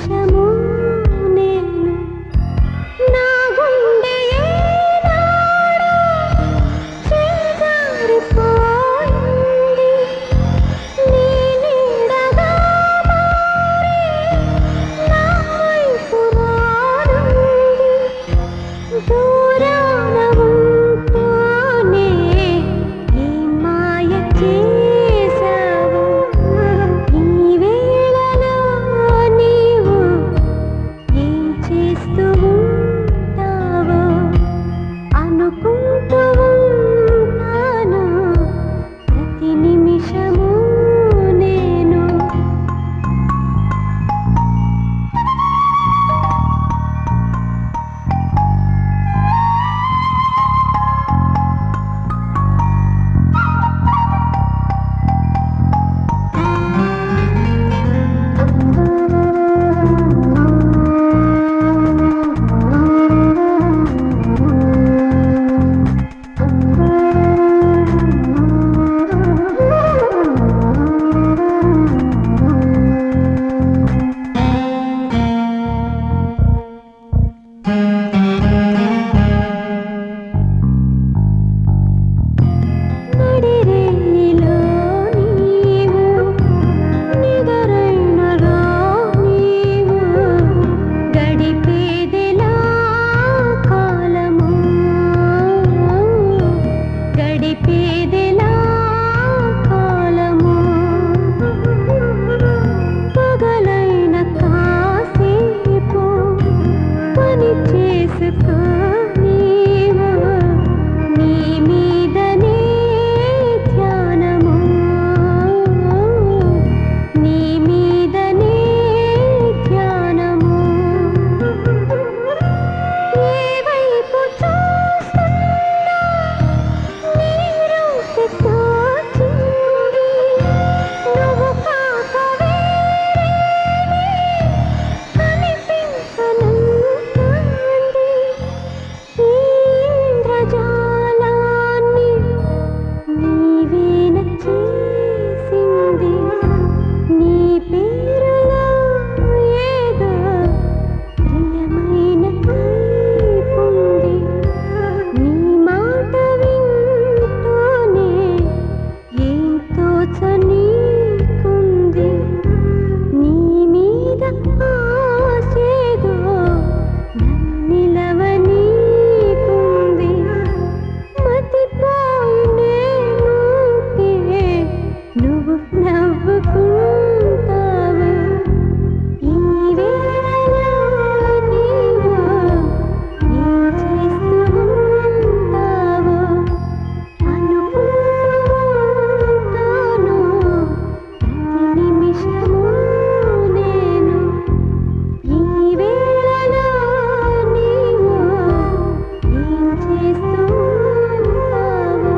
నిమిషము నేను నా గుండె ఏనాడో చేజారిపోయింది నీ నీడగా మారి నా వైపు రానుంది దూరాన ఉంటూనే ఈ మాయ చేసావు ఈ వేళలో నీవు ఏం చేస్తూ ఉంటావో అనుకుంటూ ఉంటాను ప్రతి నిమిషము నేను నడిరేలో నీవు నిదరైనలో నీవు గడిపేదెలా కాలము గడిపేదెలా కాలము పగలైన కాసేపు పని చేసుకో నీవు నీ మీదనే ధ్యానము నీ మీదనే ధ్యానము ఏ వైపు చూస్తున్నా నీ రూపు తోచింది నువ్వు కాక వేరేవి కనిపించనంటుంది ఈ ఇంద్రజాలాన్ని నీవేన చేసింది నీ పేరులో ఏదో ప్రియమైన కైపుంది నీ మాట వింటూనే ఏం తోచనీకుంది నీ మీద ఆశేదో నన్నిలవనీకుంది మతిపోయి నేనుంటే నువ్వు నవ్వుకుంటావు ఈ వేళలో నీవు ఏం చేస్తూ ఉంటావో అనుకుంటాను ప్రతి నిమిషము నేను ఈ వేళలో నీవు ఏం చేస్తూ ఉంటావో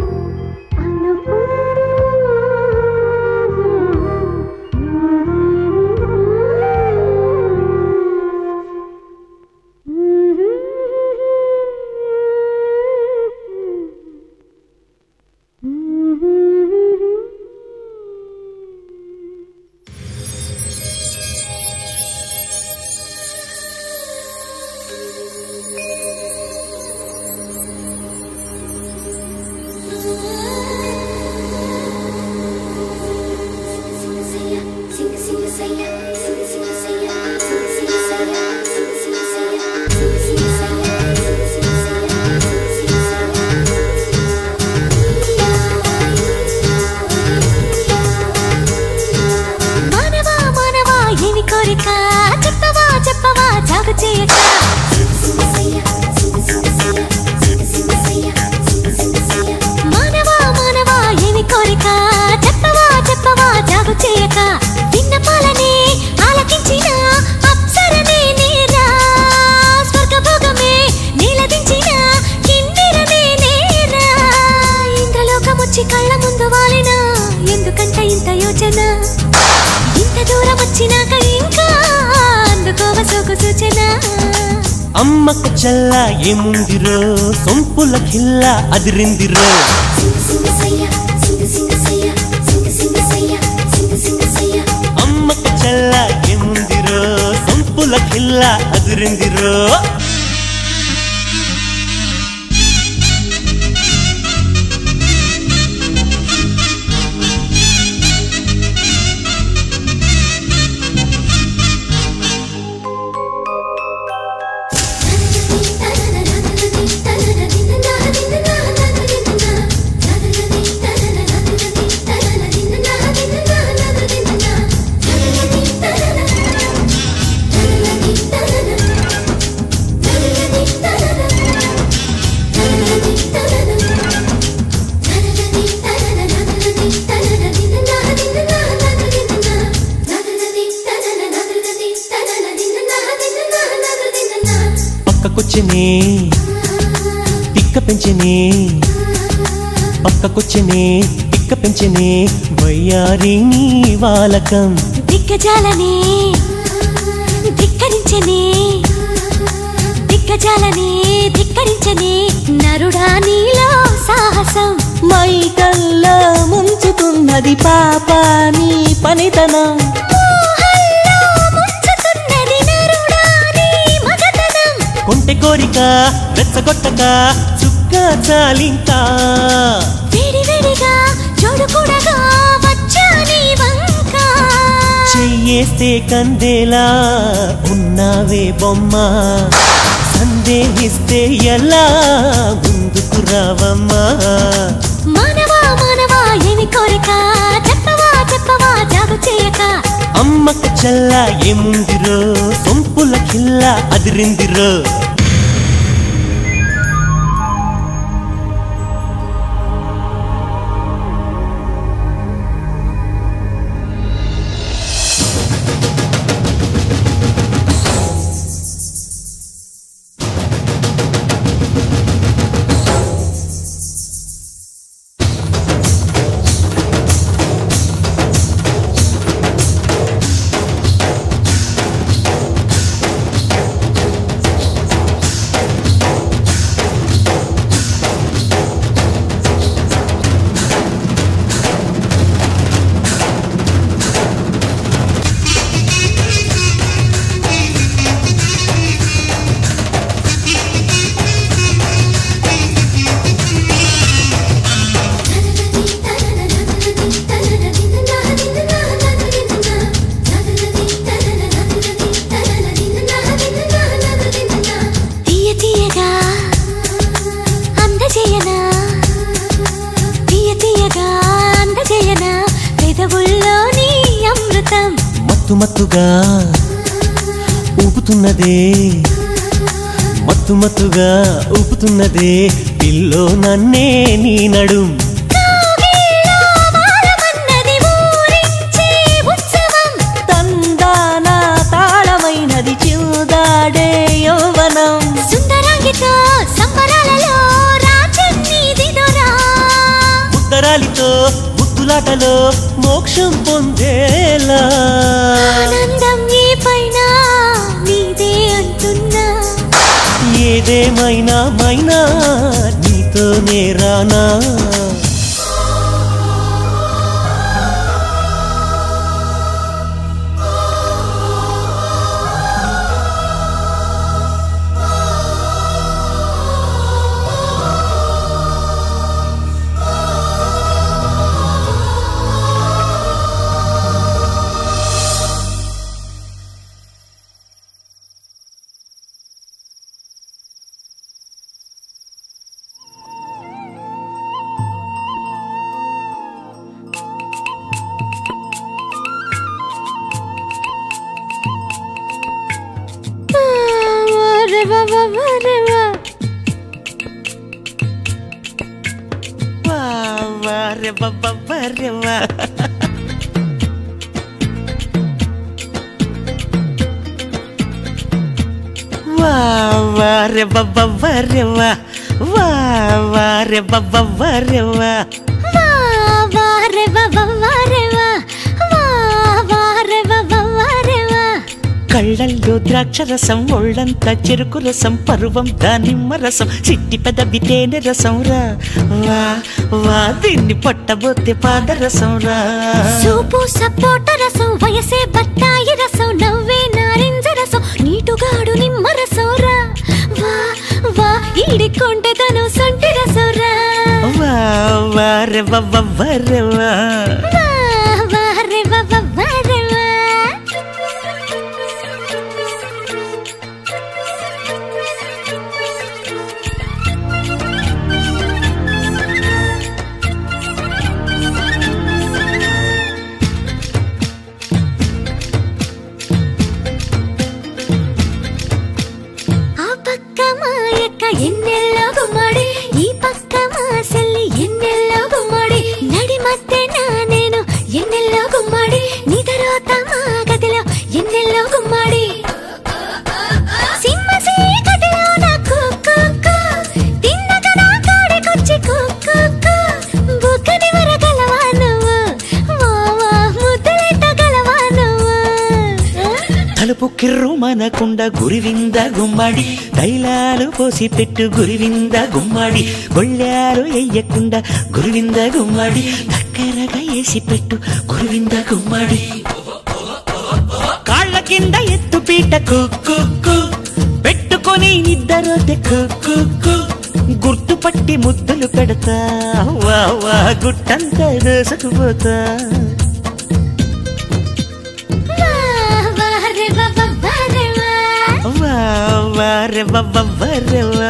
మానవా మానవా ఏమి కోరిక చెప్పవా చెప్పవా జాగు చేయక మానవా మానవా ఏమి కోరిక చెప్పవా చెప్పవా జాగు చేయక విన్నపాలనే ఆలకించిన అప్సరనే నేరా స్వర్గభోగమే నీలదించిన కిన్నెరనే నేరా ఇంద్రలోకమొచ్చి కళ్ళ ముందు వాలిన ఎందుకంట ఇంత యోచన ఇంత దూరం వచ్చినాక ఇంకా అందుకోవ సోకు సూచన అమ్మకు చల్ల ఏముందిరో సొంపుల కిల్ల అదిరిందిరో అమ్మకు చల్ల ఏముందిరో సొంపుల కిల్ల అదిరిందిరో పక్కకొచ్చినే పిక్క పెంచినే పక్కకొచ్చినే పిక్క పెంచినే వయ్యారి నీ వాలకం దిగ్గజాలనే ధిక్కరించనే దిగ్గజాలనే ధిక్కరించనే నరుడా నీలో సాహసం మైకల్లో ముంచుతున్నది పాప నీ పనితనం ఊహల్లో ముంచుతున్నది నరుడా నీ మగతనం కొంటె కోరిక రెచ్చగొట్టక చుక్క చాలింకా వేడి వేడిగా చూడకూడగా వచ్చా నీ వంక చెయ్యేస్తే కందేలా ఉన్నావే బొమ్మ సందేహిస్తే ఎలా ముందుకు రావమ్మా మానవా మానవా ఏమి కోరిక చెప్పవా చెప్పవా జాగు చేయక అమ్మకు చల్ల ఏముందిరో సొంపుల కిల్ల అదిరిందిరో తీయ తీయగా అందజేయనా తీయ తీయగా అందజేయనా పెదవుల్లోని అమృతం మత్తు మత్తుగా ఊపుతున్నదే మత్తు మత్తుగా ఊపుతున్నదే పిల్లో నన్నే నీ నడుం కావేలో మారమన్నది ఊరించే ఉత్సవం తందాన తాళమైనది చివుదాడే యౌవనం సుందరాంగితో సంబరాలలో రాజ్యం నీదిదోరా ఉత్తరాలితో ముద్దులాటలో మోక్షం పొందేలా ఆనందం ఏ పైన నీదే అంటున్నా ఏదేమైనా మైనా నీతోనే రానా వా వా రే వా వా వా రే వా. వా వా రే వా వా వా రే వా. వా వా రే వా వా వా రే వా. వా వా రే వా వా వా రే వా. వా వా రే వా వా వా రే వా. కళ్ళల్లో ద్రాక్ష రసం ఒళ్ళంతా చెరుకు రసం పరువం దానిమ్మ రసం చిట్టి పెదవి తేనె రసం రా వా వా దీన్ని పట్టబోతే పాదరసం రా సూపు సపోట రసం వయసే బత్తాయి రసం నవ్వే నారింజ రసం నీటు కొంటెతను సొంటి రసంరా వా వారె వవ్వరెవా వా వారే వవ్వారేవా ఆ పక్క మా యొక్క ఎన్నెల్లో గుమ్మడి ఈ పక్క మా సెల్లి ఎన్నెల్లో గుమ్మడి నడి మధ్య నా నేను ఎన్నెల్లో గుమ్మడి నీ తర్వాత మా గదిలో ఎన్నెల్లో గుమ్మడి సింహ గదిలో నా కుక్కు తిన్నక నా కాడికొచ్చి కుక్కు బుక్కని వరగలవా నువ్వు మావా ముద్దలెట్టగలవా నువ్వు తలుపు కిర్రు మనకుండ గురివింద గుమ్మడి తైలాలు పోసి పెట్టు గురివింద గుమ్మడి గొళ్ళాలు ఎయ్యకుండా గురివింద గుమ్మడి దగ్గరగా వేసి పెట్టు గురివింద గుమ్మడి కాళ్ళ కింద ఎత్తు పీట కుక్కు పెట్టుకొని నిద్దరోతే కుక్కు గుర్తుపట్టి ముద్దులు పెడతా వా వా గుట్టంతా దోసుకుపోతా వా వారే వవ్వారేవా వా వారె వవ్వరెవా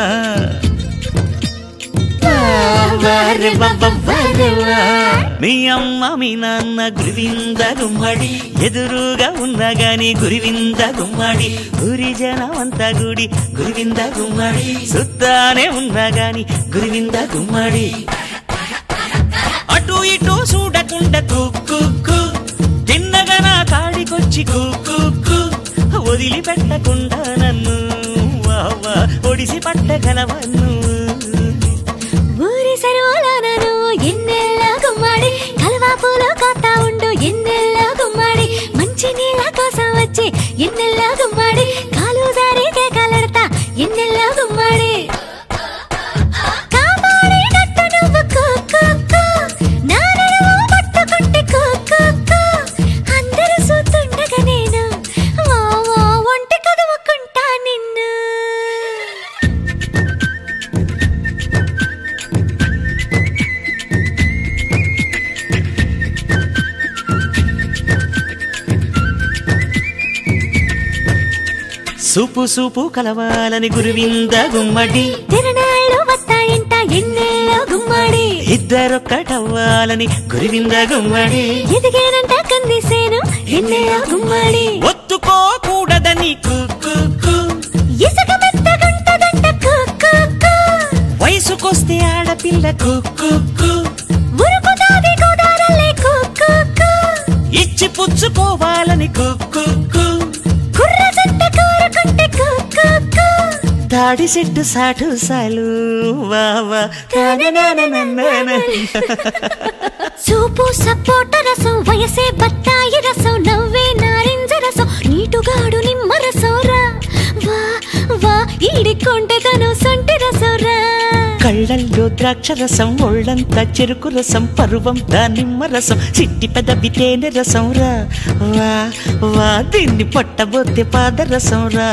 వారె వవ్వరెవా మీ అమ్మ మీ నాన్న గురివింద గుమ్మడి ఎదురుగా ఉన్నా గాని గురివింద గుమ్మడి ఊరి జనమంతా గుడి గురివింద గుమ్మడి సుత్తానే ఉన్నా గాని గురివింద గుమ్మడి అటు ఇటు చూడకుండా కుక్కు తిన్నగా నా కాడికొచ్చి కుక్కు వదిలిపెట్టకుండా నన్ను వా వా ఒడిసి పట్టగలవన్ను ఊరి సరువులోనను ఎన్నెల్ల గుమ్మడి కలవాపులో కోతా ఉండు ఎన్నెల్ల గుమ్మడి మంచి నీళ్ళ కోసం వచ్చి ఎన్నెల్ల గుమ్మడి కాలు జారి కేకలెడతా ఎన్నెల్ల గుమ్మడి కాపాడేటట్టు నువ్వు కుక్కు నా నడుము పట్టుకుంటే కుక్కు అందరూ చూస్తుండగా నేను వా వా ఒంటి కదువుకుంటా నిన్ను సూపు సూపు కలవాలని గురువింద గుమ్మడి తిరణాళ్ళు వస్తాయంట ఎన్నెల్లో గుమ్మడి ఇద్దరొక్కటవ్వాలని గురువింద గుమ్మడి ఎదిగేనంట కందిసేను ఎన్నెల్లో గుమ్మడి ఒత్తుకోకూడదని కుక్కు ఇసుక మెత్తగుంటదంట కుక్కు వయసుకొస్తే ఆడపిల్ల కుక్కు ఉరుకుతాది గోదారల్లే కుక్కు ఇచ్చి పుచ్చుకోవాలని కుక్కు కుర్ర జంట కోరుకుంటే కుక్కు తాడి చెట్టు సాటు సాలు వావా చూపు సపోట రసం వయసే బత్తాయి రసం నవ్వే నారింజ రసం నీటుగాడు నిమ్మ రసం రా వా వా ఈడి కొంటెతను సొంటి రసం రా కళ్ళల్లో ద్రాక్ష రసం ఒళ్ళంతా చెరుకు రసం పరువం దానిమ్మ రసం చిట్టి పెదవి తేనె రసం రా వా వా దీన్ని పట్టబోతే పాదరసం రా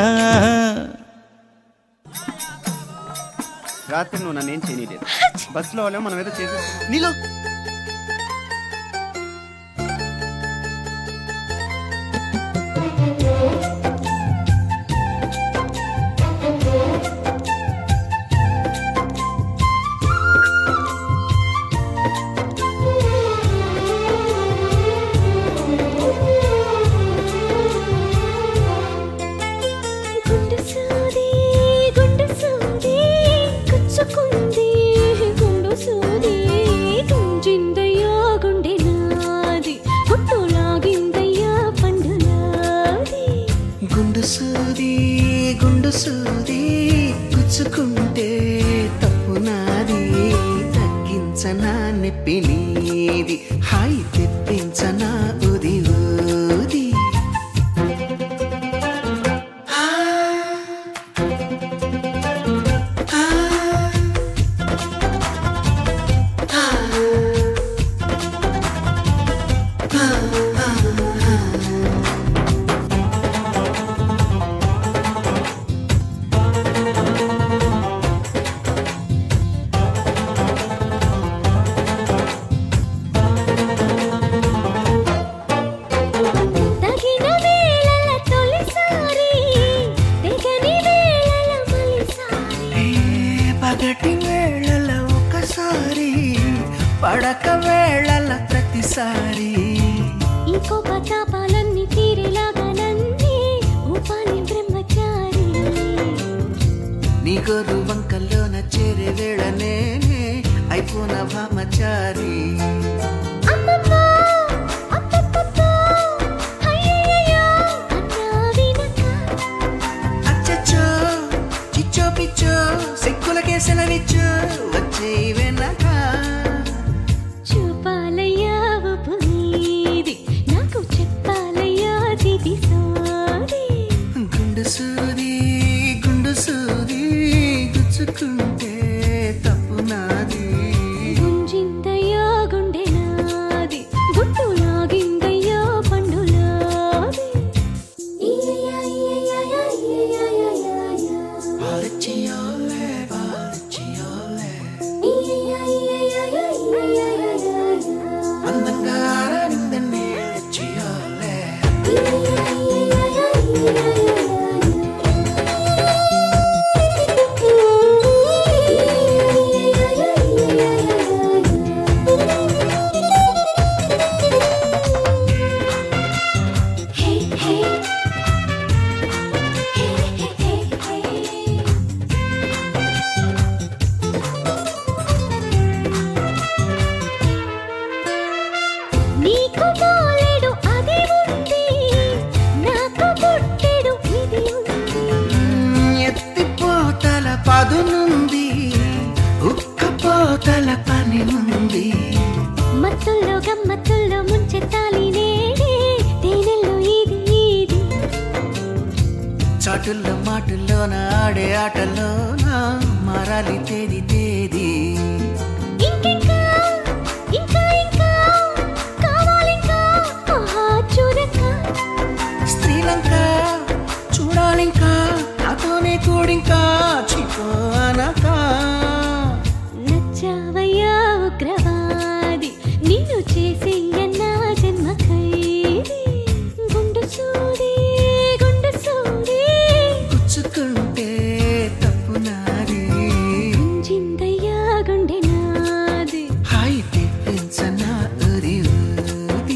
రాత్రి నువ్వు నన్ను ఏం చేయలేదు బస్సులో వాళ్ళేమో మనం ఏదో చేసి నీలో గుండె సూది గుండె సూది కుచ్చుకుంది గుండు సూది గుంజిందయ్యా గుండె నాది గుట్టు లాగిందయ్యా పండు నాది గుండు సూది గుండు సూది గుచ్చుకుంటే తప్పు నాది తగ్గించనా నొప్పి నీది హాయి తెప్పించనా ఉది ఊది పగటి వేళల ఒకసారి పడక వేళల ప్రతిసారి ఈ కోప తాపాలన్నీ తీరేలాగా నన్నే ఉపాని బ్రహ్మచారి నీ గొర్రు వంకల్లోన చేరే వేళ నేనే అయిపోన భామచారి అమ్మమ్మా, అప్పప్పప్పా, అయ్యయ్యయ్యో, అన్నా వినక. అచ్చచ్చో చిచ్చో పిచ్చో సిక్కులకే సెలవిచ్చో వచ్చే వెనక చూపాలయ్యా ఉప్పు నీది, నాకు చెప్పాలయ్యా దిది సోది. గుండు సూది గుండు సూది గుచ్చుకుంటే తప్పు నాది గుంజిందయ్యా గుండె నాది, గుట్టు లాగిందయ్యా పండులాది. బాలచియోలే బాలచియోలే అందంగా ఆరాడిందనే చియోలే నీకు పోలేడు అది ఉంది నాకు పుట్టెడు ఇది ఉంది ఎత్తిపోతల పదునుంది ఉక్కపోతల పని ఉంది మత్తుల్లో గమ్మత్తుల్లో ముంచెత్తాలి నేడే తేనెల్లో ఇది ఇది చాటుల్లో మాటుల్లోన ఆడే ఆటల్లోన మారాలి తేది తేది ఇంకింకా ఇంకా ఇంకా కావాలింకా ఆహా చూడక స్త్రీలంక చూడాలింకా నాతోనే కూడింకా చిపో అనక నచ్చావయ్యా ఉగ్రవాది నిన్ను చేసి ఎన్నా జన్మ ఖైదీ గుండు సూది గుండు సూది గుచ్చుకుంటే తప్పు నాది జిందయ్యా గుండె నాది హాయి తెప్పించన ఉరి ఊది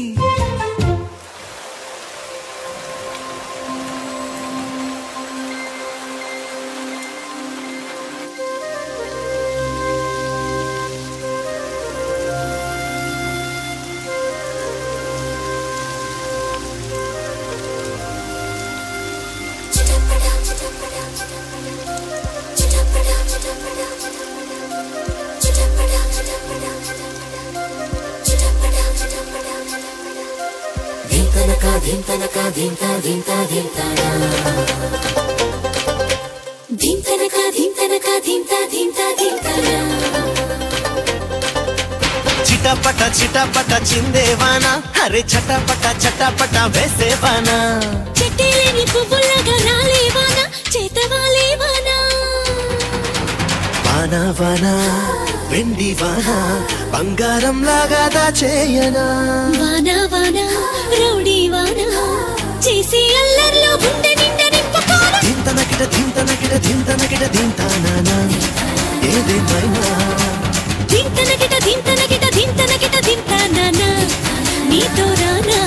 ధింతనక ధింతనక ధింత ధింత ధింతన చిటపట చిటపట చిందేవానా అరే చటపట చటపట వేసేవానా చెట్టేలేని పువ్వులాగా రాలేవానా చేతవాలేవానా వానా వానా వెండి వానా బంగారం లాగా దాచేయనా వానా వానా రౌడీ వానా చేసి అల్లర్లో గుండె నిండా నింపుకోనా దింతనకిట దింతనకిట దింతనకిట దింతానా ఏదేమైనా ధింతనకిట ధింతనకిట ధింతనకిట ధింతానా నీతో రానా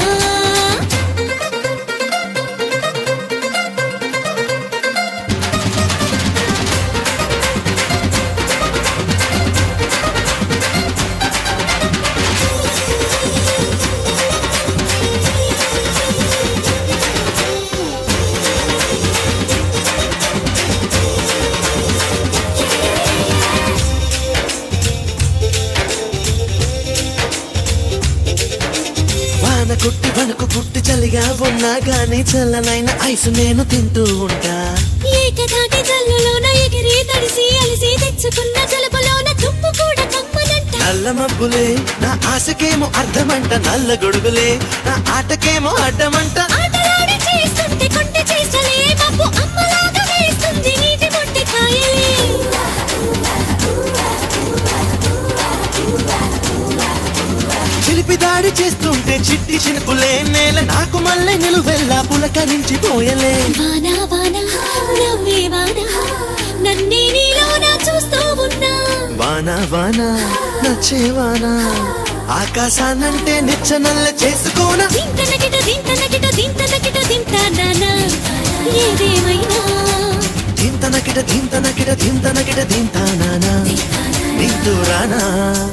వాన కుట్టి వణుకు పుట్టి చలిగా ఉన్నా గానీ చల్లనైన ఐసు నేను తింటూ ఉంటా ఏకధాటి జల్లులోన ఎగిరి తడిసి అలిసి తెచ్చుకున్న జలుబులోన తుప్పు కూడా కమ్మనంట నల్ల మబ్బులే నా ఆశకేమో అర్థమంట నల్ల గొడుగులే నా ఆటకేమో అడ్డమంట ఆటలాడి చేస్తుంటే కొంటె చేసలే మబ్బు అమ్మలాగా వేస్తుంది నీటి మొట్టె కాయలే చిలిపి దాడి చేస్తుంటే చిట్టి చినుకులే నేల నాకు మళ్ళీ నిలువెల్లా పులకరించి పోయలే వానా వానా నవ్వే వానా నన్నే నీలోన చూస్తూ ఉన్నా వానా వానా నచ్చేవానా ఆకాశానంటే నిచ్చనల్ల చేసుకోనా దింతనకిట దింతనకిట దింతనకిట దింతానా ఏదేమైనా దింతనకిట దింతనకిట దింతనకిట దింతానా నీతో రానా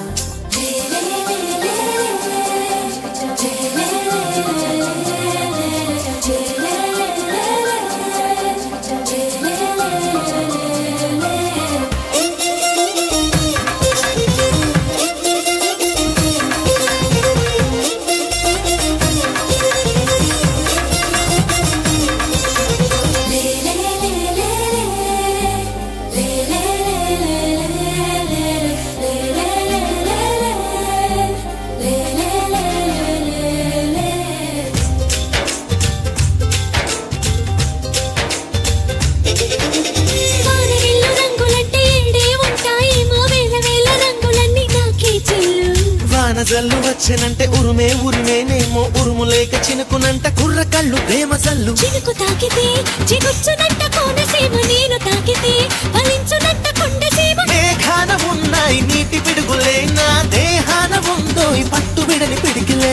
వానవిల్లు రంగులంటే ఏడే ఉంటాయేమో వేల వేల రంగులన్నీ నాకే చెల్లు వాన జల్లు వచ్చెనంటే ఉరుమే ఉరిమేనేమో ఉరుము లేక చినుకునంట కుర్ర కళ్ళు ప్రేమ జల్లు చినుకు తాకితే చిగుచ్చునంట కోనసీమ నేను తాకితే ఫలించునంట కొండసీమ మేఘాన ఉన్నాయి నీటి పిడుగులే నా దేహాన ఉందో ఈ పట్టు విడని పిడికిలే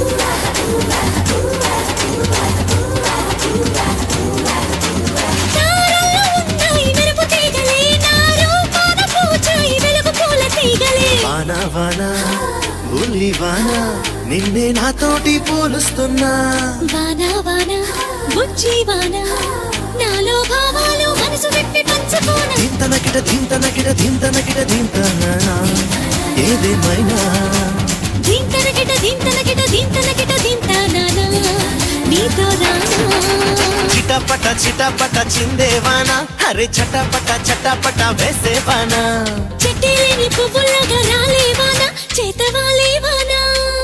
తారల్లో ఉన్నాయి మెరుపు తీగలే నా రూపాన పూచాయి వెలుగు పూల తీగలే వాన వాన ఉల్లి వాన నిన్నే నాతోటి పోలుస్తున్నా వాన వాన బుజ్జి వాన నాలో భావాలు మనసు విప్పి పంచుకోన దింతనకిట దింతనకిట దింతనకిట దింతనా ఏదేమైనా దింతనకిట దింతనకిట దింతనకిట దింతానా నీతో రానా చిటపట చిటపట చిందేవాన హరే చటపట చటపట వేసేవానా చెట్టేలేని పువ్వులాగా రాలేవానా చేతవాలేవానా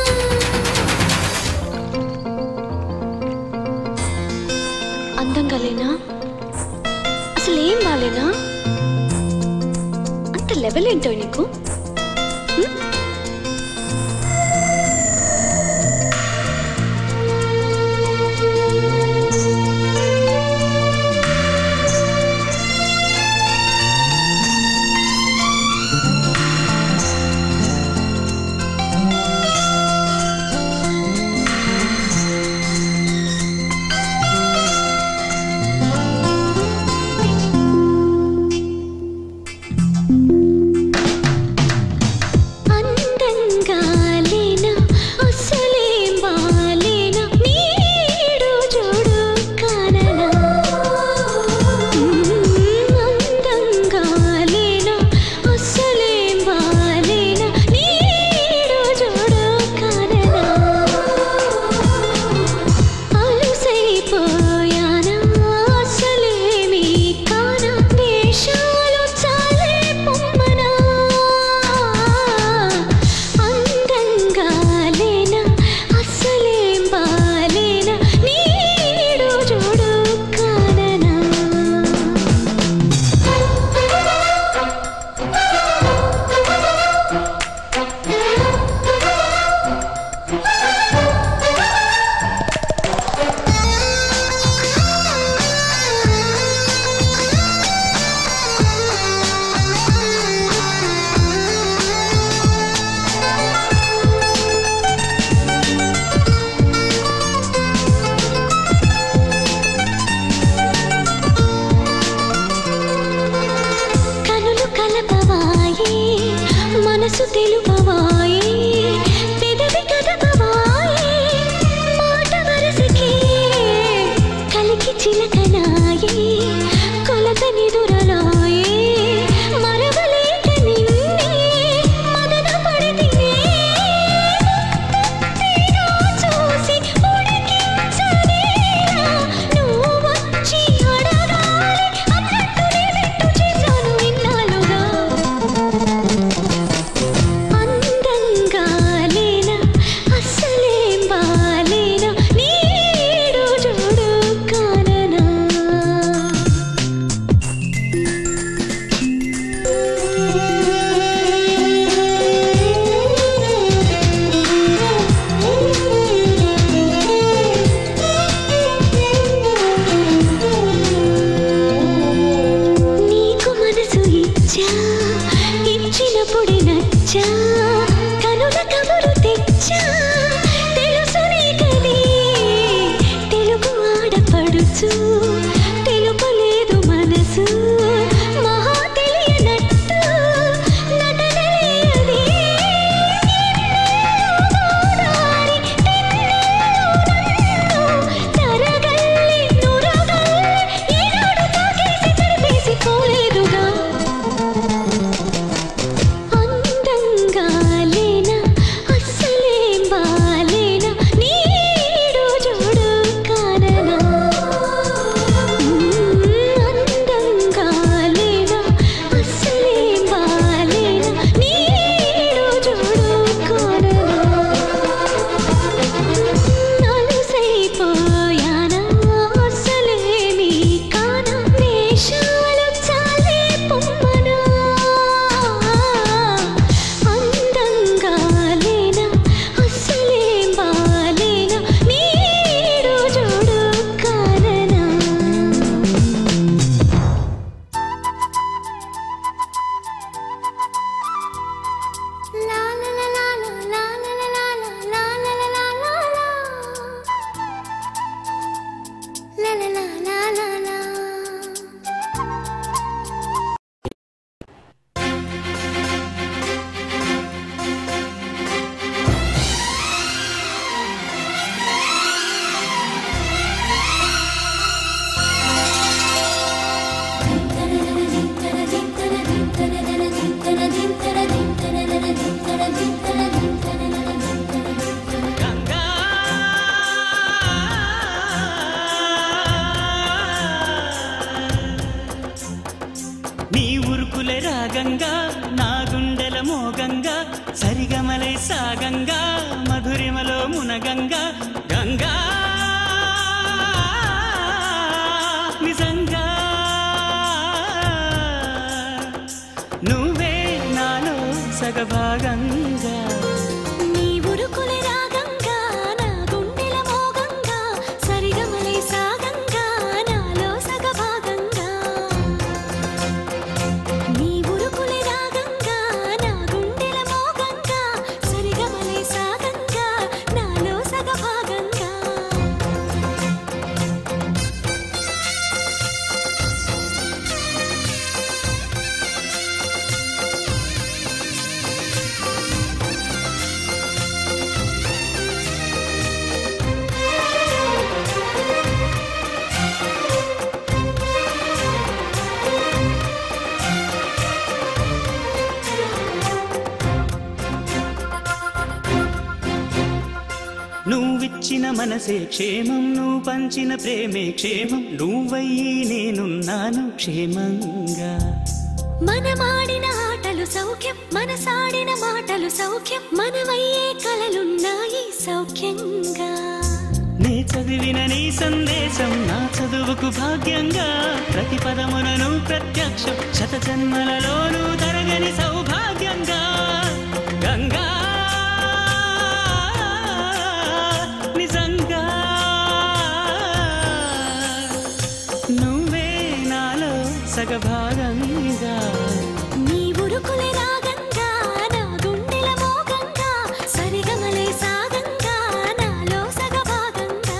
అందంగా లేనా అసలు ఏం బాలేనా అంత లెవెల్ ఏంటో నీకు హ్మ్? అందంగా లేనా అసలేం బాలేనా నీడు చూడు కాననా అందంగా లేనా అసలేం బాలేనా నీడు చూడు కాననా అలసైపోయానా అసలేమీ కానా వేషాలు చాలే పొమ్మనా అందంగా లేనా అసలేం బాలేనా నీడు చూడు కాననా కనులు కలపవాయే మనసు తెలుపవాయే పెదవి కదపవాయే మాట వరసకే కలికి చిలకనాయే కొలత నిదురలాయే మరవలేక నిన్నే మదన పడితినే తీరా చూసి ఉడికించనేలా నువ్వు వచ్చి అడగాలి అన్నట్టునే వెంటు చేశాను ఇన్నాళ్ళుగా అందంగా ఉరుకులే రాగంగా నా గుండెల మోగంగా సరిగమలై సాగంగా మధురిమలో మునగంగా గంగా నిజంగా నువ్వే నాలో సగభాగంగా నీ ఉరుకులే రాగంగా నా గుండెల మోగంగా సరిగమలై సాగంగా నాలో సగభాగంగా నీ ఉరుకులే రాగంగా నా గుండెల మోగంగా సరిగమలై సాగంగా నాలో సగభాగంగా నువ్విచ్చిన మనసే క్షేమం నువ్వు పంచిన ప్రేమే క్షేమం నువ్వయ్యి నేనున్నాను క్షేమంగా మనమాడిన ఆటలు సౌఖ్యం మనసాడిన మాటలు సౌఖ్యం మనమయ్యే కలలున్నాయి సౌఖ్యంగా నే చదివిన నీ సందేశం నా చదువుకు భాగ్యంగా ప్రతి పదమునను ప్రత్యక్షం శత జన్మలలోనూ తరగని సౌభాగ్యంగా గంగా నిజంగా నువ్వే నాలో సగభాగంగా నీ ఉరుకులే రాగంగా నా గుండెల మోగంగా సరిగమలే సాగంగా నాలో సగభాగంగా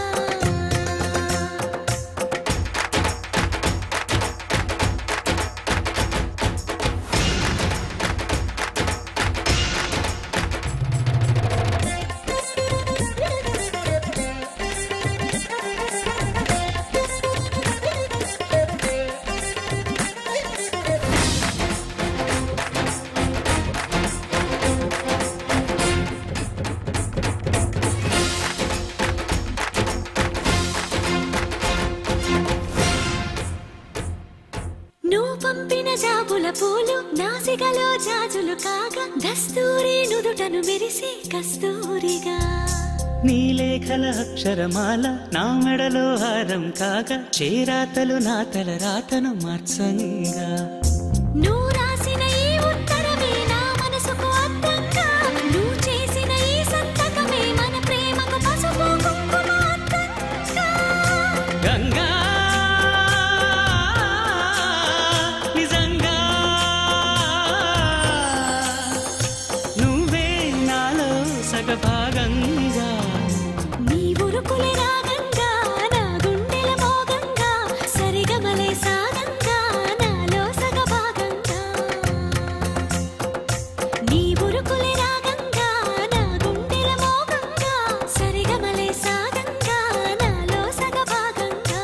నువ్వు పంపిన జాబుల పూలు నాసికలో జాజులు కాగా దస్తూరి నుదుటను మెరిసి కస్తూరిగా నీ లేఖల అక్షరమాల నా మెడలో హారం కాగా చేరాతలు నా తల రాతను మార్చంగా నువ్వు రాసిన ఈ ఉత్తరమే నా మనసుకు అర్థంగా నువ్వు చేసిన ఈ సంతకమే మన ప్రేమకు పసుపు కుంకుమ అర్థంగా గంగా నిజంగా నువ్వే నాలో సగభాగంగా నీ ఉరుకులే రాగంగా నా గుండెల మోగంగా సరిగమలే సాగంగా నాలో సగభాగంగా నీ ఉరుకులే రాగంగా నా గుండెల మోగంగా సరిగమలే సాగంగా నాలో సగభాగంగా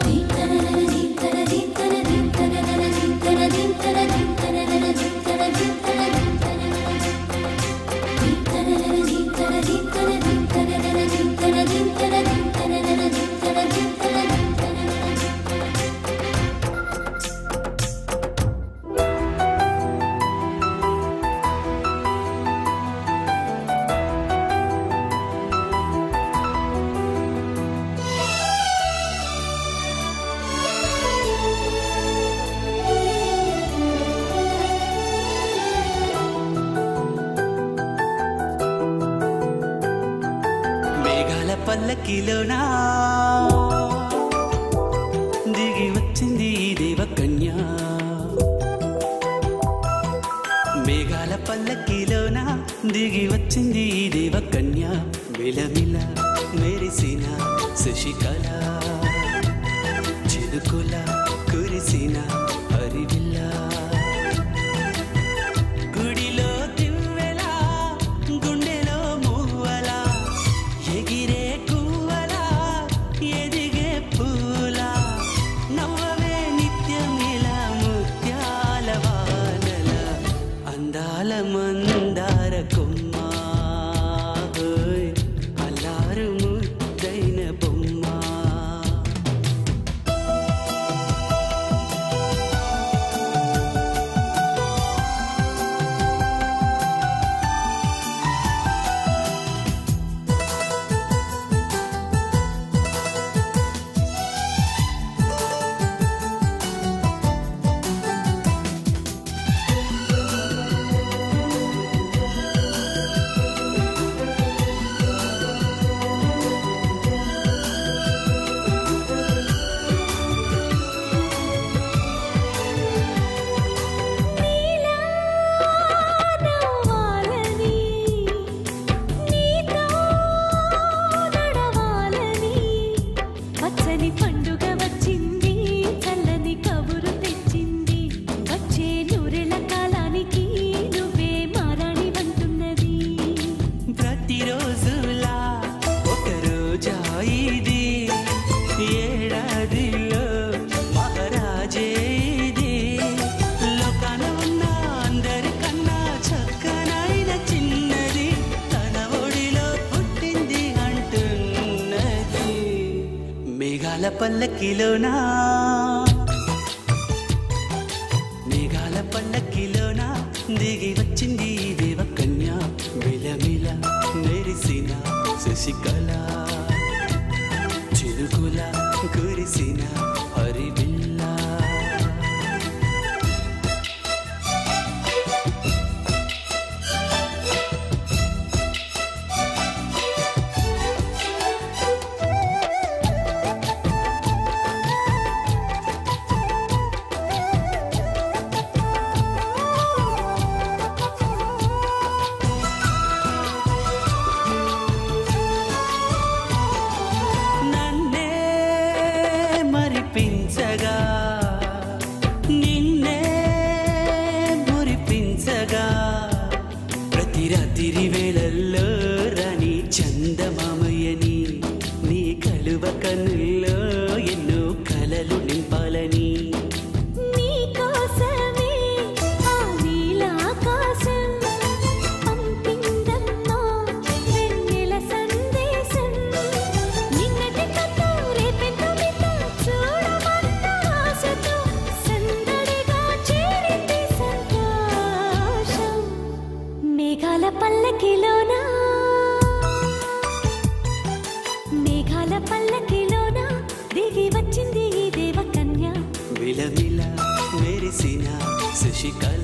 మేఘాల పల్లకిలోనా దిగి వచ్చింది ఈ దేవకన్య మేఘాల పల్లకిలోనా దిగి వచ్చింది ఈ దేవకన్య మిలమిల మెరిసిన శశికళ చిరుకుల కురిసిన హరివిల్లా గుడిలో దివ్వెలా గుండెలో మువ్వలా ఎగిరే కువ్వలా ఎదిగే పూలా నవ్వవే నిత్యమిలా ముత్యాల వానల అందాల మందార కొమ్మ ఓయ్, అల్లారు ముద్దైన బొమ్మ పల్లకిలోనా మేఘాల పల్లకిలోనా దిగి వచ్చింది ఈ దేవకన్య మిలమిల మెరిసిన శశికళ చిలుకుల కురిసిన హరివిల్లా నన్నే మరిపించగా నిన్నే మురిపించగా ప్రతి రాత్రి వేళల్లో రాణి చందమామయ్యని నీ కలువ కన్నుల్లో ఎన్నో కలలు నింపాలని నీకోసమే ఆ నీలాకాశం పంపిందమ్మా వెన్నెల సందేశం నిన్నటి కథ రేపెంత మిత చూడమన్న ఆశతో సందడిగా చేరింది సంతోషం మేఘాల పల్లకిలోనా మేఘాల పల్లకిలోనా దిగి వచ్చింది ఈ దేవకన్య విలవిల మెరిసిన శశికళ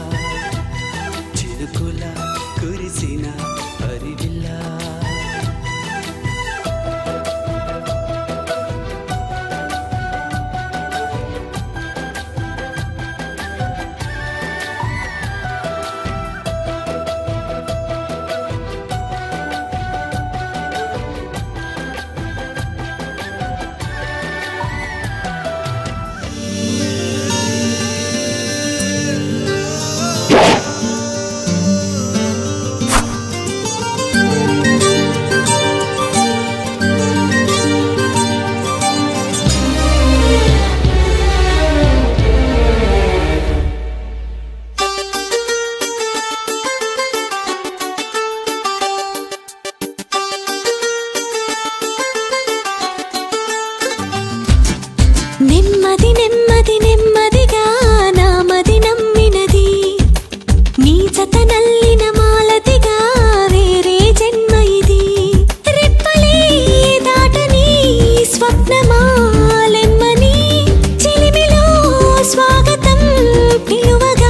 చిలుకుల కురిసిన హరివిల్లా నెమ్మది నెమ్మది నెమ్మదిగా నామది నమ్మినది నీ జత నల్లిన మాలతిగా వేరే జన్మ ఇది రెప్పలే దాటని స్వప్నమాలెమ్మని చిలిమిలో స్వాగతం పిలువగా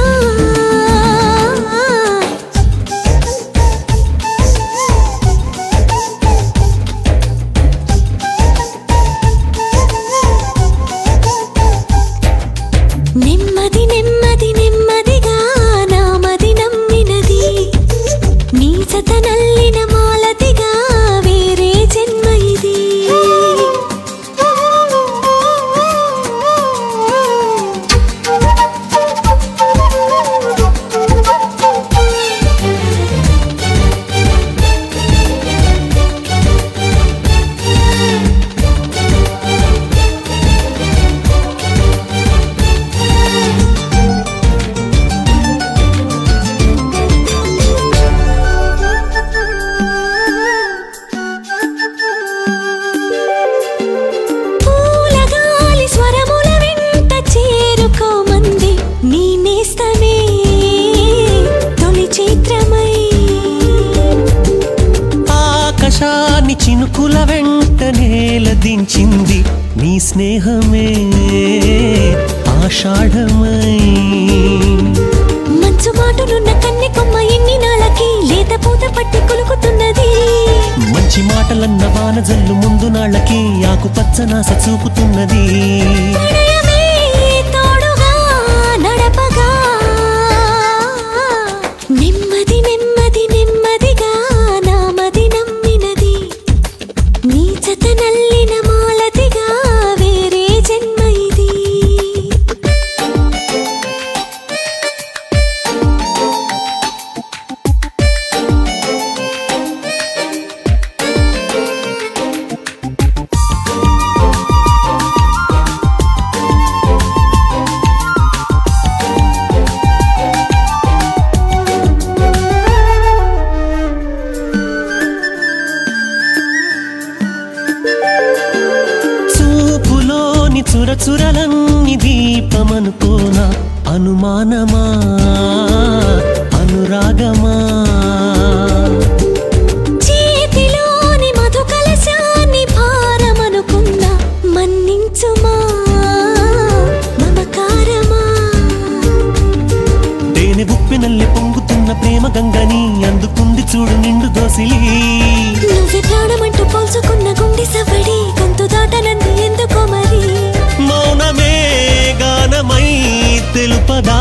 నెమ్మది నెమ్మది నెమ్మదిగా నామది నమ్మినది నీ జత నల్లిన మాలతిగా వేరే జన్మ ఇది పూలగాలి స్వరముల వెంట చేరుకోమంది నీ నేస్తమే తొలి చిత్రమై ఆకాశాన్ని చినుకుల వెంట నేల దించింది నీ స్నేహమే ఆషాఢమై మంచు మాటలున్న కన్నె కొమ్మ ఎన్ని నాళ్ళకి లేత పూత పట్టి కొలుకుతున్నది మంచి మాటలన్న వానజల్లు ముందు నాళ్ళకి ఆకుపచ్చనాస చూపుతున్నది ప్రణయమే తోడుగా నడపగా నెమ్మది నెమ్మది నెమ్మదిగా నామది నమ్మినది నీ జత నల్లిన మాలతిగా వేరే జన్మ ఇది ఆ అగ్ని దీపమనుకోనా అనుమానమా అనురాగమా చేతిలోని మధు కలశాన్ని భారమనుకున్నా మన్నించుమా మమకారమా దేని ఉప్పినల్లి పొంగుతున్న ప్రేమ గంగని అందుకుంది చూడు నిండు దోసిలి నువ్వే ప్రాణమంటూ పోల్చుకున్న గుండె సవడి గొంతు దాటనంది ఎందుకో మరి మౌనమే గానమై తెలుపదా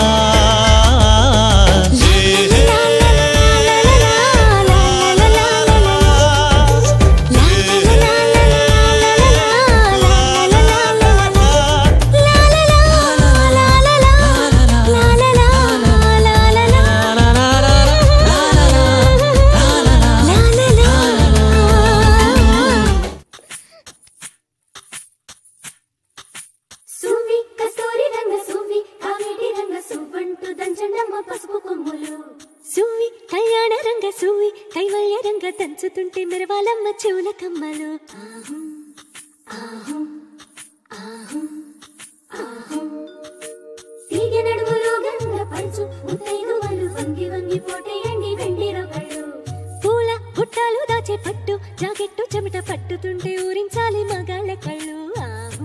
సువ్వి కస్తూరి రంగ సువ్వి కావేటి రంగ సువ్వంటూ దంచండమ్మ పసుపు కొమ్ములు సువ్వి కళ్యాణ రంగ సువ్వి కైవల్య రంగ దంచుతుంటే మెరవాలమ్మ చెవుల కమ్మలు ఆహు, ఆహు, ఆహు, ఆహు. తీగె నడుములో గంగ పంచు ముత్తైదువలు వంగి వంగి పోటేయండి వెండి రొకళ్ళు పూల బుట్టాలు దాచే పట్టు జాకెట్టు చెమట పట్టుతుంటే ఊరించాలి మగాళ్ళ కళ్ళు ఆహు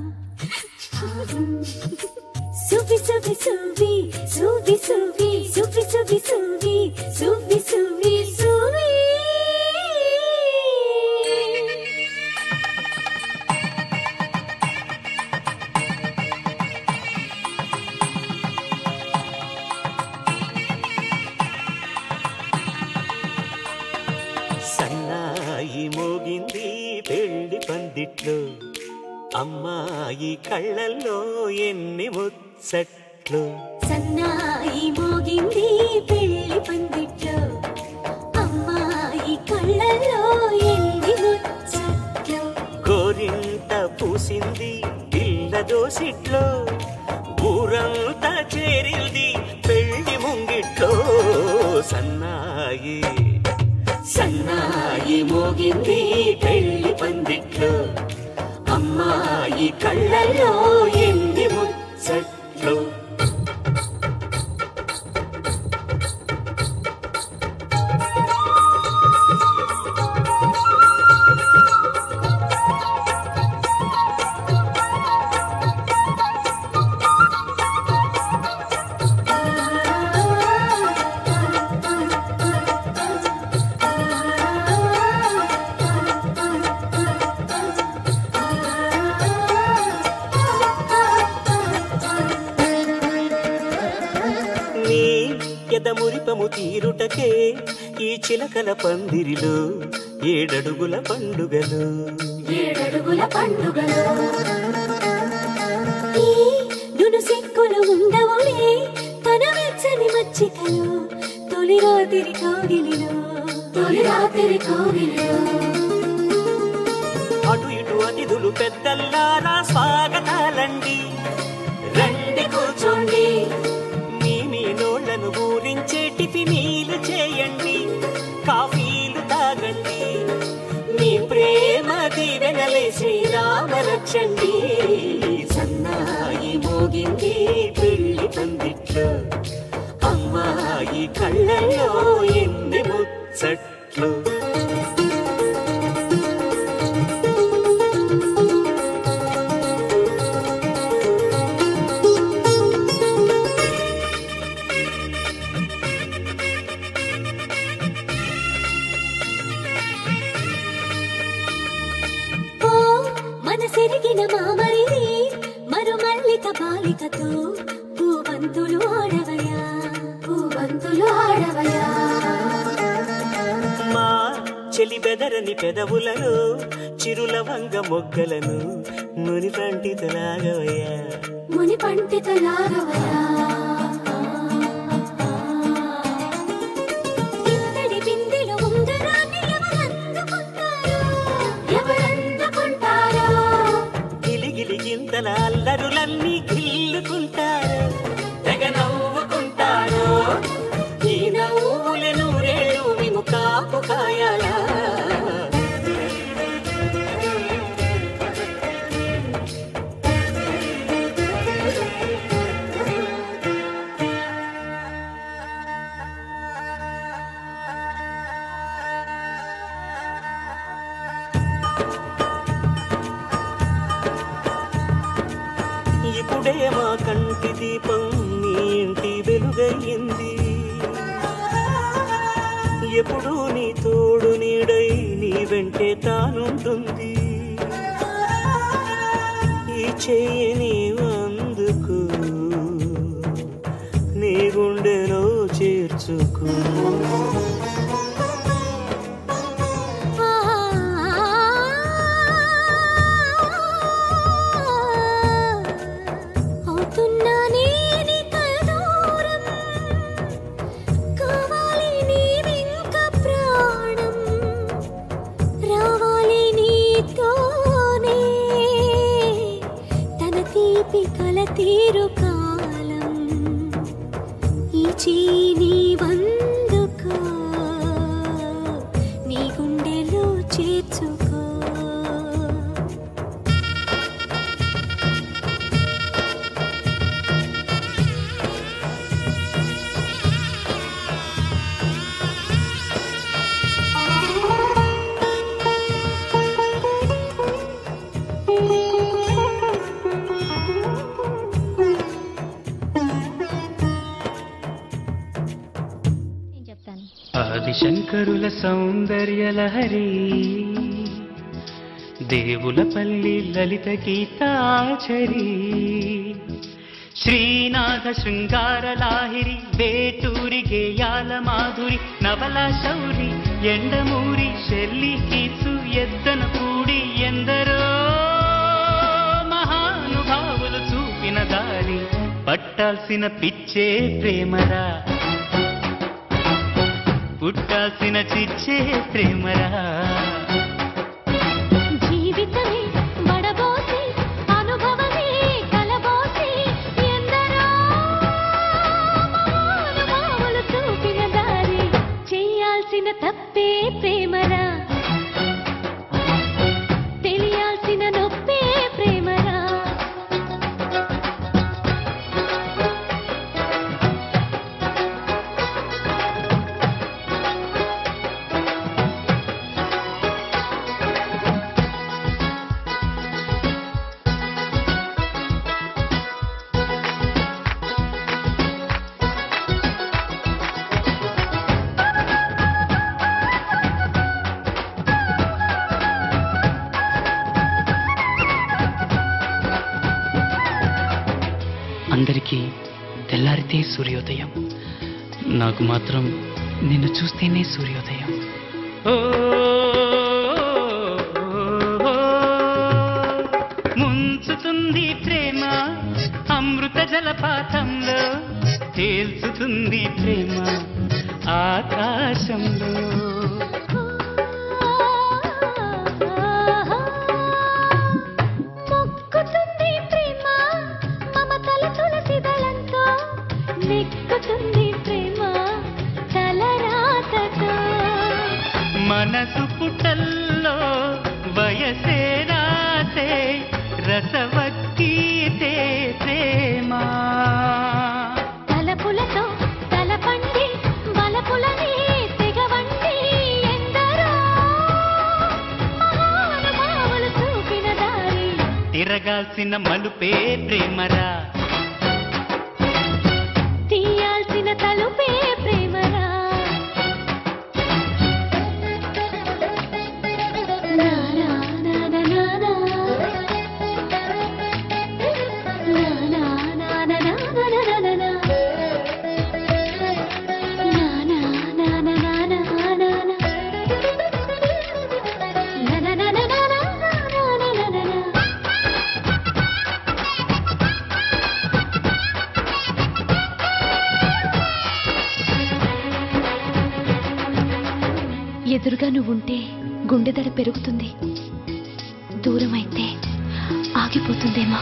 సువి సువి సువి సువి సువి సువి సువి సువి సువి సువి సువి సన్నాయి మోగింది పెళ్లి పందిట్లో అమ్మాయి కళ్ళల్లో ఎన్ని ముచ్చట్లు సన్నాయి మోగింది పెళ్లి పందిట్లో అమ్మాయి కళ్ళల్లో ఎన్ని ముచ్చట్లు గోరింట పూసింది పిల్ల దోసిట్లో ఊరంతా చేరింది పెళ్లి ముంగిట్లో సన్నాయి సన్నాయి మోగింది పెళ్లి పందిట్లో అమ్మాయి కళ్ళల్లో ఎన్ని ముచ్చట్లు నీ ఎదమురిపము తీరుటకే ఈ చిలకల పందిరిలో ఏడడుగుల పండుగలు ఏడడుగుల పండుగలు ఈ నును సిక్కులు ఉండవులే తన వెచ్చని మచ్చికలు తొలి రాత్రి కోగిలిలో తొలి రాత్రి కోగిలిలో అటు ఇటు అతిథులు పెద్దల్లారా స్వాగతాలండి రండి కూర్చోండి మీ మీ నోళ్లను ఊరించే టిఫినీలు చేయండి కాఫీలు తాగండి మీ ప్రేమ దీవెనలే శ్రీరామ రక్షండి సన్నాయి మోగింది పెళ్లి పందిట్లో అమ్మాయి కళ్ళల్లో ఎన్ని ముచ్చట్లు ఓ మనసెరిగిన మామరిది మరు మల్లిక బాలికతో పూవంతులు ఆడవయా పూవంతులు ఆడవయా మా చెలి బెదరని పెదవులను చిరుల వంగ మొగ్గలను మునిపంటి తలాగవయ్యా ముని పండితులాగవయా ఇత్తడి బిందెలో ఉంగరాన్ని ఎవరందుకుంటారో ఎవరందుకుంటారో గిలిగిలి గింతల అల్లరులన్నీ గిల్లుకుంటారు తెగ నవ్వుకుంటారు ఈ నవ్వుల నూరేళ్ళు మేము కాపు కాయాలా మా కంటి దీపం నీ ఇంటి వెలుగయ్యింది ఎప్పుడు నీ తోడు నీడై నీ వెంటే తానుంటుంది ఈ చెయ్యి నీవందుకు నీ గుండెలో చేర్చుకో అవుతున్నా నేనిక దూరం కావాలి నీవింక ప్రాణం రావాలి నీతోనే తన తీపి కల తీరు కాలం ఈ చీని వందుకో నీ గుండెలో చేర్చుకో నేను చెప్తాను ఆదిశంకరుల సౌందర్య లహరి దేవులపల్లి లలిత గీతాచరి శ్రీనాథ శృంగార లాహిరి వేటూరి గేయాల మాధురి నవల శౌరి ఎండమూరి షెల్లి కీసు ఎద్దన కూడి ఎందరో మహానుభావులు చూపిన దారి పట్టాల్సిన పిచ్చే ప్రేమరా పుట్టాల్సిన చిచ్చే ప్రేమరా జీవితమే బడబోసి అనుభవమే కలబోసి ఎందరో మహానుభావులు చూపిన దారి చేయాల్సిన తప్పే ప్రేమరా తెలియాల్సిన నొప్పే ప్రేమరా అందరికీ తెల్లారితే సూర్యోదయం నాకు మాత్రం నిన్ను చూస్తేనే సూర్యోదయం ఓ ముంచుతుంది ప్రేమ అమృత జలపాతంలో తేల్చుతుంది ప్రేమ ఆకాశంలో మొక్కుతుంది ప్రేమ మమతల తులసి దళంతో నెక్కుతుంది ప్రేమ తలరాతతో మనసు పుటల్లో వయసే రాసే రసవక్కీతే ప్రేమ తలపులతో తలపండి బలపులని తెగవండి ఎందరో మహానుభావులు చూపిన దారి తిరగాల్సిన మలుపే ప్రేమరా తీయాల్సిన తలుపే ప్రేమరా నా నా నా నా నా నా. నా నా నా నా నా నా నా నా నా. నా నా నా నా నా నా నా నా. నా నా నా నా నా నా నా నా నా నా. ఎదురుగా నువ్వుంటే గుండెదడ పెరుగుతుంది దూరమైతే ఆగిపోతుందేమో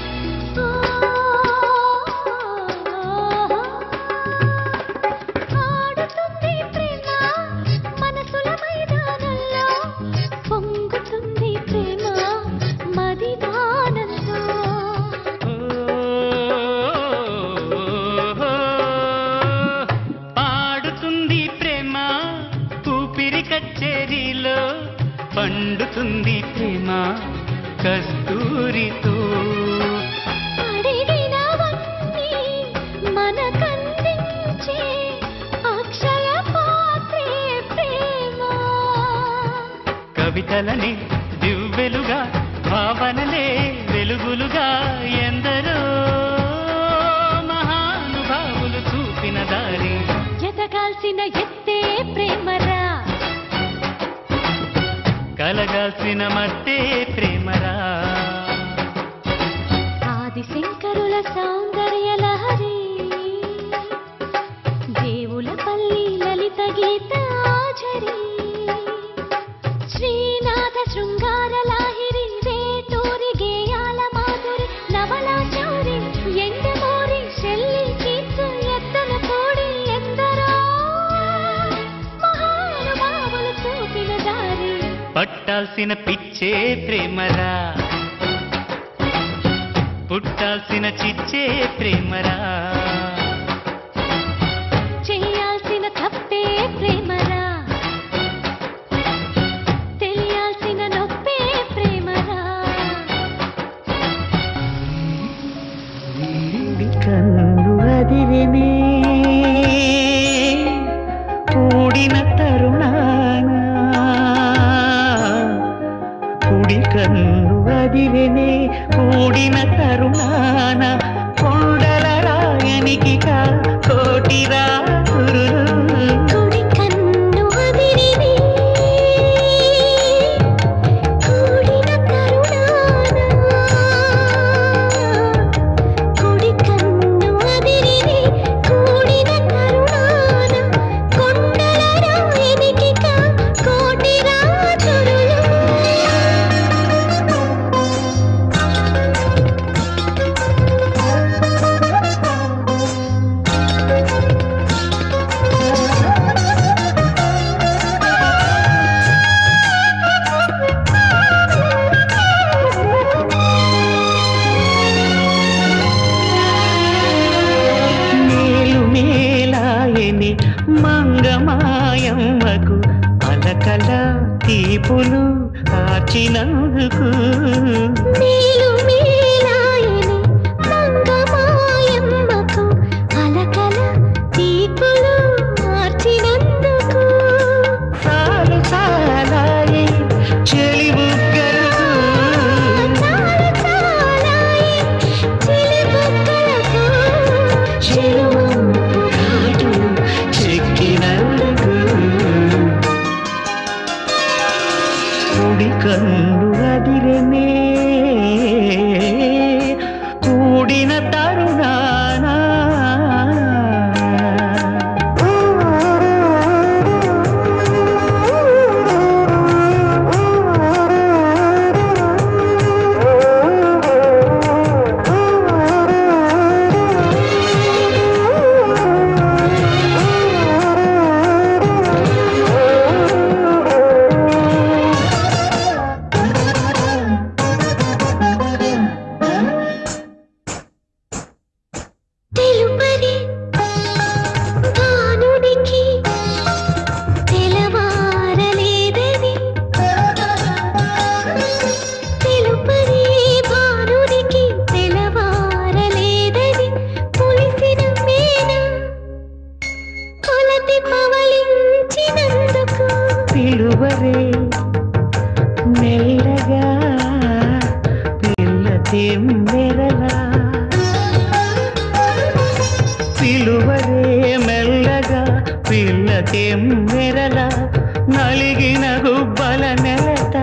ఆడుతుంది ప్రేమ మనసుల మైదానంలో పొంగుతుంది ప్రేమ మదిదానంలో పాడుతుంది ప్రేమ ఊపిరి కచ్చేరిలో పండుతుంది ప్రేమ కస్తూరితో పడి కలలని దివ్వెలుగా భావనలే వెలుగులుగా ఎందరో మహానుభావులు చూపిన దారి ఎదగాల్సిన ఎత్తే ప్రేమరా కలగాల్సిన మట్టే ప్రేమరా ఆది శంకరుల సౌందర్య లహరి దేవుల పల్లి లలిత గీతాజరి శ్రీనాథ శృంగార లాహిరి వేటూరి గేయాల మాధురి నవలా చౌరి ఎండమూరి శెల్లి కీర్తు ఎత్తన కోడి ఎందరో మహానుభావులు చూపిన దారి పట్టాల్సిన పిచ్చే ప్రేమరా పుట్టాల్సిన చిచ్చే ప్రేమరా చేయాల్సిన తప్పే ప్రేమరా తెలియాల్సిన నొప్పే ప్రేమరా కన్ను అదిరినే కూడిన తరుణాన కుడి కన్ను అదిరినే కూడిన తరుణాన కొండల రాయనికి కోటి రాతురు కుడి కన్ను అదిరిని కూడిన కరుణాన కుడి కన్ను అదిరిని కూడిన కరుణాన కొండల రాయనికి కోటి రాతురులు మేలు మేలాయని మంగమాయమ్మకు అలకల తీపులు ఆచినందుకు మేలు మేలాయని మంగమాయమ్మకు అలకల తీపులు మార్చినందుకు సాలు సాలాయి చెలి బుగ్గలకు చాలు చాలాయి చిలిబుగ్గలకు చెలువంపు ఘాటు చెక్కినందుకు కుడి కన్ను అదిరనే కూడిన తరుణానా తెలుపరి భానునికి తెలవారలేదని తెలుపరి భానునికి తెలవారలేదని పులిసిన మేన కొలతి పవళించినందుకు పిలువరే మెల్లగా పిల్ల తెమ్మెరలా పిలువరే మెల్లగా పిల్ల తెమ్మెరలా నలిగిన గుబ్బల నెలట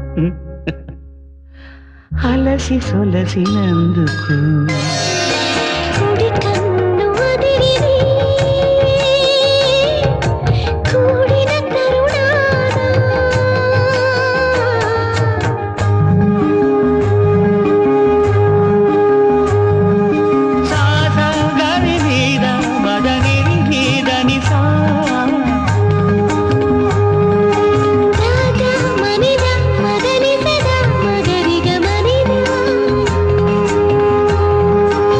అలసి సొలసినందుకు కుడి కన్ను అదిరిని కూడిన కరుణాన సాసా గరి మీద మదని మీదని సా రాగా మనిద మగని సదా మగరిగ మనిద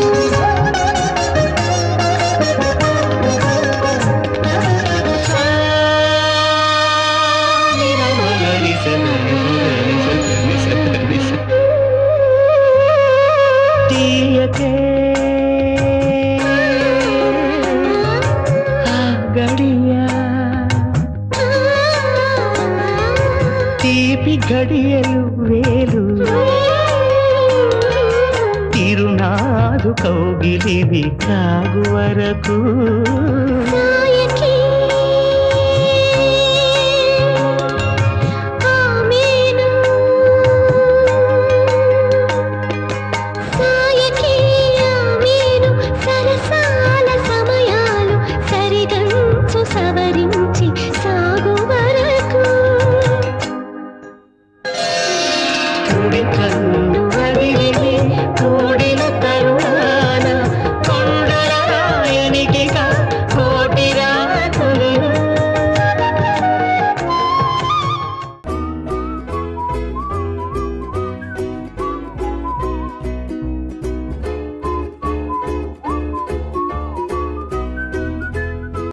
ఇది కాగు వరకు నాయకి